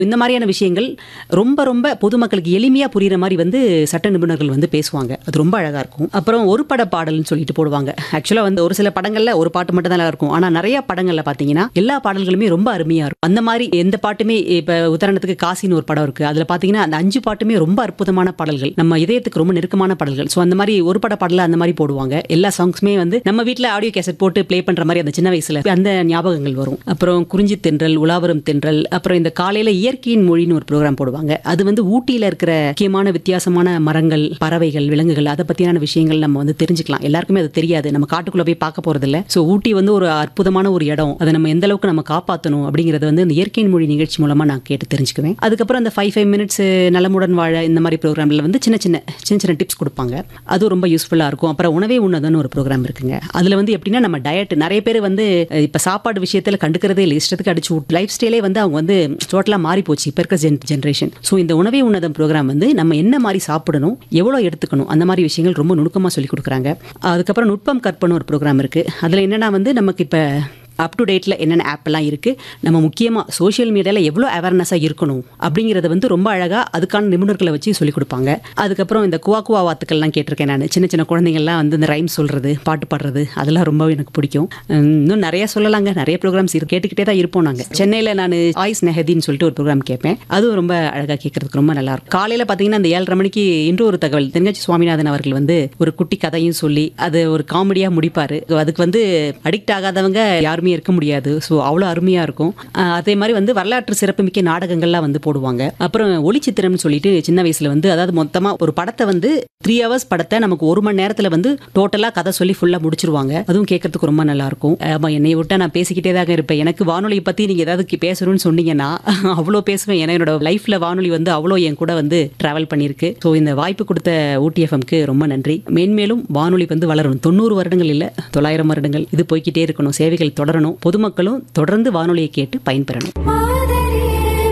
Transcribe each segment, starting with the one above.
இந்த மாதிரியான விஷயங்கள் ரொம்ப ரொம்ப பொதுமக்களுக்கு எளிமையா புரியுற மாதிரி வந்து சட்ட நிபுணர்கள் வந்து பேசுவாங்க அது ரொம்ப அழகா இருக்கும் அப்புறம் ஒரு பட பாடல்னு சொல்லிட்டு போடுவாங்க ஆக்சுவலா வந்து ஒரு சில படங்கள்ல ஒரு பாட்டு மட்டும் தான் நல்லா இருக்கும் ஆனா நிறைய படங்கள்ல பாத்தீங்கன்னா எல்லா பாடல்களுமே ரொம்ப அருமையா இருக்கும் அந்த மாதிரி எந்த பாட்டுமே இப்ப உதாரணத்துக்கு காசின்னு ஒரு படம் இருக்கு அதுல பாத்தீங்கன்னா அந்த அஞ்சு பாட்டுமே ரொம்ப அற்புதமான பாடல்கள் நம்ம இதயத்துக்கு ரொம்ப நெருக்கமான பாடல்கள் ஸோ அந்த மாதிரி ஒரு பட பாடல அந்த மாதிரி போடுவாங்க எல்லா சாங்ஸுமே வந்து நம்ம வீட்ல ஆடியோ கேசட் போட்டு ப்ளே பண்ற மாதிரி அந்த சின்ன வயசுல அந்த ஞாபகங்கள் வரும் அப்புறம் குறிஞ்சி தென்றல் உலாவரம் தென்றல் அப்புறம் இந்த காலையில இயற்கையின் மொழின்னு ஒரு ப்ரோக்ராம் போடுவாங்க அது வந்து ஊட்டியில இருக்கிற முக்கியமான வித்தியாசமான மரங்கள் பறவைகள் விலங்குகள் அதை பத்தியான விஷயங்கள் நம்ம வந்து தெரிஞ்சுக்கலாம் எல்லாருக்குமே அது தெரியாது நம்ம காட்டுக்குள்ள போய் பார்க்க போறது இல்ல ஸோ ஊட்டி வந்து ஒரு அற்புதமான ஒரு இடம் அதை நம்ம எந்த அளவுக்கு நம்ம காப்பாற்றணும் அப்படிங்கறது வந்து இந்த இயற்கையின் மொழி நிகழ்ச்சி மூலமா நான் கேட்டு தெரிஞ்சுக்குவேன் அதுக்கப்புறம் அந்த ஃபைவ் ஃபைவ் மினிட்ஸ் நலமுடன் வாழ இந்த மாதிரி ப்ரோக்ராம்ல வந்து சின்ன சின்ன சின்ன சின்ன டிப்ஸ் கொடுப்பாங்க அது ரொம்ப யூஸ்ஃபுல்லா இருக்கும் அப்புறம் உணவே உண்ணதுன்னு ஒரு ப்ரோக்ராம் இருக்குங்க அதுல வந்து எப்படின்னா நம்ம டயட் நிறைய பேர் வந்து அஹ், இப்ப சாப்பாடு விஷயத்துல கண்டுக்கிறதே இல்லை இஷ்டத்துக்கு அடிச்சு லைஃப் ஸ்டைலே வந்து அவங்க வந்து டோட்டலா மாறி போச்சு இப்ப இருக்க ஜென் ஜென்ரேஷன் ஸோ இந்த உணவே உன்னதம் ப்ரோக்ராம் வந்து நம்ம என்ன மாதிரி சாப்பிடணும் எவ்வளவு எடுத்துக்கணும் அந்த மாதிரி விஷயங்கள் ரொம்ப நுணுக்கமா சொல்லி கொடுக்குறாங்க அதுக்கப்புறம் நுட்பம் கற்பனை ஒரு ப்ரோக்ராம் இருக்கு அதுல என்னன்னா வந்து நமக்கு இப்ப அப் டு டேட்டில் என்னென்ன ஆப்லாம் இருக்குது நம்ம முக்கியமாக சோஷியல் மீடியாவில் எவ்வளோ அவேர்னஸாக இருக்கணும் அப்படிங்கிறத வந்து ரொம்ப அழகாக அதுக்கான நிபுணர்களை வச்சு சொல்லிக் கொடுப்பாங்க அதுக்கப்புறம் இந்த குவா குவா வாத்துக்கள்லாம் கேட்டிருக்கேன் நான் சின்ன சின்ன குழந்தைங்கள்லாம் வந்து இந்த ரைம் சொல்கிறது பாட்டு பாடுறது அதெல்லாம் ரொம்ப எனக்கு பிடிக்கும் உம், இன்னும் நிறைய சொல்லலாங்க நிறைய ப்ரோக்ராம்ஸ் இருக்கு கேட்டுக்கிட்டே தான் இருப்போம் நாங்கள் சென்னையில் நான் ஆய்ஸ் நெஹதின்னு சொல்லிட்டு ஒரு ப்ரோக்ராம் கேட்பேன் அதுவும் ரொம்ப அழகாக கேட்கறதுக்கு ரொம்ப நல்லா இருக்கும் காலையில் பார்த்தீங்கன்னா அந்த ஏழரை மணிக்கு இன்று ஒரு தகவல் தென்காட்சி சுவாமிநாதன் அவர்கள் வந்து ஒரு குட்டி கதையும் சொல்லி அது ஒரு காமெடியாக முடிப்பார் அதுக்கு வந்து அடிக்ட் ஆகாதவங்க யாருமே இருக்க முடியாது ஸோ அவ்வளோ அருமையாக இருக்கும் அஹ் அதே மாதிரி வந்து வரலாற்று சிறப்புமிக்க நாடகங்கள்லாம் வந்து போடுவாங்க அப்புறம் ஒளிச்சித்திரம்னு சொல்லிட்டு சின்ன வயசுல வந்து அதாவது மொத்தமாக ஒரு படத்தை வந்து த்ரீ ஹவர்ஸ் படத்தை நமக்கு ஒரு மணி நேரத்தில் வந்து டோட்டலாக கதை சொல்லி ஃபுல்லாக முடிச்சிருவாங்க அதுவும் கேட்கறதுக்கு ரொம்ப நல்லா இருக்கும் ஆமாம் என்னை விட்டா நான் பேசிக்கிட்டே தான் இருப்பேன் எனக்கு வானொலியை பற்றி நீங்கள் ஏதாவது கி- பேசணும்னு சொன்னீங்கன்னா அவ்வளோ பேசுவேன் ஏன்னா என்னோட லைஃப்பில் வானொலி வந்து அவ்வளோ என் கூட வந்து ட்ராவல் பண்ணியிருக்கு ஸோ இந்த வாய்ப்பு கொடுத்த ஊட்டி எஃப்எம்க்கு ரொம்ப நன்றி மேன்மேலும் வானொலி வந்து வளரணும் தொண்ணூறு வருடங்கள் இல்லை தொள்ளாயிரம் வருடங்கள் இது போய்க்கிட்டே இருக்கணும் சேவைகள் தொடரணும் பொதுமக்களும் தொடர்ந்து வானொலியை கேட்டு பயன்பெறணும் மாதரே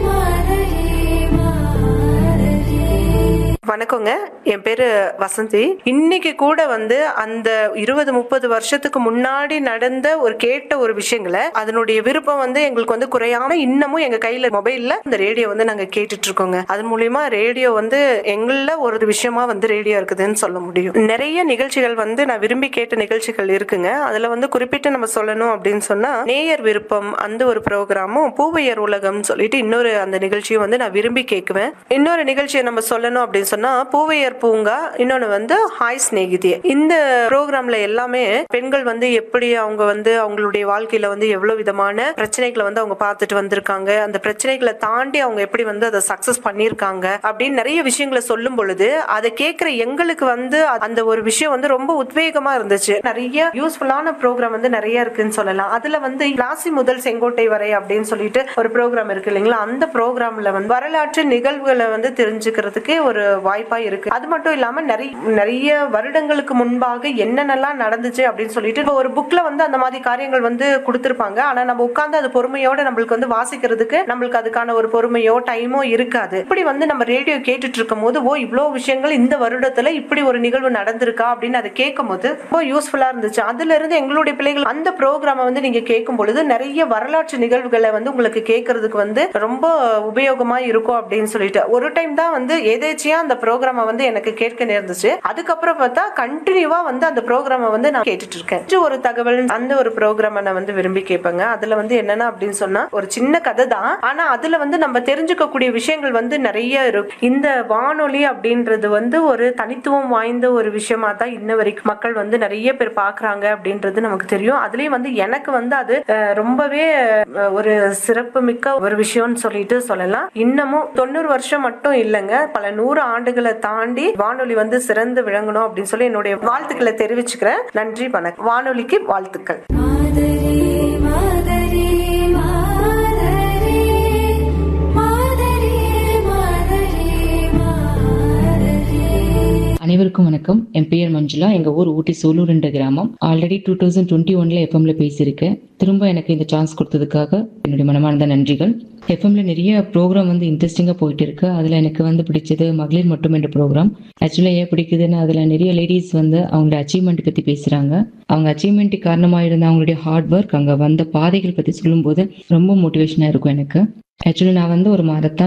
மாதரே மாதரே வணக்கங்க என் பேரு வசந்தி இன்னைக்கு கூட வந்து அந்த இருபது முப்பது வருஷத்துக்கு முன்னாடி நடந்த ஒரு கேட்ட ஒரு விஷயங்களை அதனுடைய விருப்பம் வந்து எங்களுக்கு வந்து குறையாம இன்னமும் எங்க கையில மொபைல்ல இந்த ரேடியோ வந்து நாங்க கேட்டுட்டு இருக்கோங்க அது மூலியமா ரேடியோ வந்து எங்கள ஒரு விஷயமா வந்து ரேடியோ இருக்குதுன்னு சொல்ல முடியும் நிறைய நிகழ்ச்சிகள் வந்து நான் விரும்பி கேட்ட நிகழ்ச்சிகள் இருக்குங்க அதுல வந்து குறிப்பிட்டு நம்ம சொல்லணும் அப்படின்னு சொன்னா நேயர் விருப்பம் அந்த ஒரு ப்ரோக்ராமும் பூவையர் உலகம் சொல்லிட்டு இன்னொரு அந்த நிகழ்ச்சியும் வந்து நான் விரும்பி கேட்குவேன் இன்னொரு நிகழ்ச்சியை நம்ம சொல்லணும் அப்படின்னு சொன்னா பூவையர் பூங்கா இன்னொன்னு வந்து ஹாய் ஸ்நேகிதி இந்த ப்ரோக்ராம்ல எல்லாமே பெண்கள் வந்து எப்படி அவங்க வந்து அவங்களுடைய வாழ்க்கையில வந்து எவ்வளவு விதமான பிரச்சனைகளை வந்து அவங்க பார்த்துட்டு வந்திருக்காங்க அந்த பிரச்சனைகளை தாண்டி அவங்க எப்படி வந்து அதை சக்சஸ் பண்ணியிருக்காங்க அப்படின்னு நிறைய விஷயங்களை சொல்லும் பொழுது அதை கேட்கிற எங்களுக்கு வந்து அந்த ஒரு விஷயம் வந்து ரொம்ப உத்வேகமா இருந்துச்சு நிறைய யூஸ்ஃபுல்லான ப்ரோக்ராம் வந்து நிறைய இருக்குன்னு சொல்லலாம் அதுல வந்து ராசி முதல் செங்கோட்டை வரை அப்படின்னு சொல்லிட்டு ஒரு ப்ரோக்ராம் இருக்கு இல்லைங்களா அந்த ப்ரோக்ராம்ல வந்து வரலாற்று நிகழ்வுகளை வந்து தெரிஞ்சுக்கிறதுக்கு ஒரு வாய்ப்பா இருக்கு அது மட்டும் இல்லாம நிறைய நிறைய வருடங்களுக்கு முன்பாக என்னென்னலாம் நடந்துச்சு அப்படின்னு சொல்லிட்டு இப்ப ஒரு புக்ல வந்து அந்த மாதிரி காரியங்கள் வந்து கொடுத்திருப்பாங்க ஆனா நம்ம உட்கார்ந்து அது பொறுமையோட நம்மளுக்கு வந்து வாசிக்கிறதுக்கு நம்மளுக்கு அதுக்கான ஒரு பொறுமையோ டைமோ இருக்காது இப்படி வந்து நம்ம ரேடியோ கேட்டுட்டு இருக்கும் போது ஓ இவ்வளோ விஷயங்கள் இந்த வருடத்துல இப்படி ஒரு நிகழ்வு நடந்திருக்கா அப்படின்னு அதை கேட்கும் போது ரொம்ப யூஸ்ஃபுல்லா இருந்துச்சு அதுல இருந்து எங்களுடைய பிள்ளைகள் அந்த ப்ரோக்ராமை வந்து நீங்க கேட்கும் பொழுது நிறைய வரலாற்று நிகழ்வுகளை வந்து உங்களுக்கு கேட்கறதுக்கு வந்து ரொம்ப உபயோகமா இருக்கும் அப்படின்னு சொல்லிட்டு ஒரு டைம் தான் வந்து எதேச்சியா அந்த ப்ரோக்ராமை வந்து எனக்கு கேட்க நேர்ந்துச்சு அதுக்கப்புறம் பார்த்தா கண்டினியூவா வந்து அந்த ப்ரோக்ராமை வந்து நான் கேட்டுட்டு இருக்கேன் இது ஒரு தகவல் அந்த ஒரு ப்ரோக்ராமை நான் வந்து விரும்பி கேட்பேங்க அதுல வந்து என்னன்னா அப்படின்னு சொன்னா ஒரு சின்ன கதை தான் ஆனா அதுல வந்து நம்ம தெரிஞ்சுக்கக்கூடிய விஷயங்கள் வந்து நிறைய இருக்கும் இந்த வானொலி அப்படின்றது வந்து ஒரு தனித்துவம் வாய்ந்த ஒரு விஷயமா தான் இன்ன வரைக்கும் மக்கள் வந்து நிறைய பேர் பாக்குறாங்க அப்படின்றது நமக்கு தெரியும் அதுலயும் வந்து எனக்கு வந்து அது அஹ், ரொம்பவே அஹ், ஒரு சிறப்பு மிக்க ஒரு விஷயம்னு சொல்லிட்டு சொல்லலாம் இன்னமும் தொண்ணூறு வருஷம் மட்டும் இல்லைங்க பல நூறு ஆண்டுகளை தாண்டி வானொலி வந்து சிறந்து விளங்கணும் அப்படின்னு சொல்லி என்னுடைய வாழ்த்துக்களை தெரிவிச்சுக்கிறேன் நன்றி வணக்கம் வானொலிக்கு வாழ்த்துக்கள் மாதரே மாதரே மாதரே மாதரே மாதரே மாதரே அனைவருக்கும் வணக்கம் என் பெயர் மஞ்சுளா எங்க ஊர் ஊட்டி சூலூர் என்ற கிராமம் ஆல்ரெடி டூ தௌசண்ட் டுவெண்ட்டி ஒன்ல எஃப்எம்ல பேசியிருக்கேன் திரும்ப எனக்கு இந்த சான்ஸ் கொடுத்ததுக்காக என்னுடைய மனமார்ந்த நன்றிகள் எஃப்எம்ல நிறைய ப்ரோக்ராம் வந்து இன்ட்ரெஸ்டிங்கா போயிட்டு இருக்கு அதுல எனக்கு வந்து பிடிச்சது மகளிர் மட்டும் என்ற ப்ரோக்ராம் ஆக்சுவலா ஏன் பிடிக்குதுன்னா அதுல நிறைய லேடிஸ் வந்து அவங்களோட அச்சீவ்மெண்ட் பத்தி பேசுறாங்க அவங்க அச்சீவ்மெண்ட்டுக்கு காரணமா இருந்த அவங்களுடைய ஹார்ட் ஒர்க் அங்க வந்த பாதைகள் பத்தி சொல்லும்போது ரொம்ப மோட்டிவேஷனா இருக்கும் எனக்கு ஆக்சுவலி நான் வந்து ஒரு மரத்தான்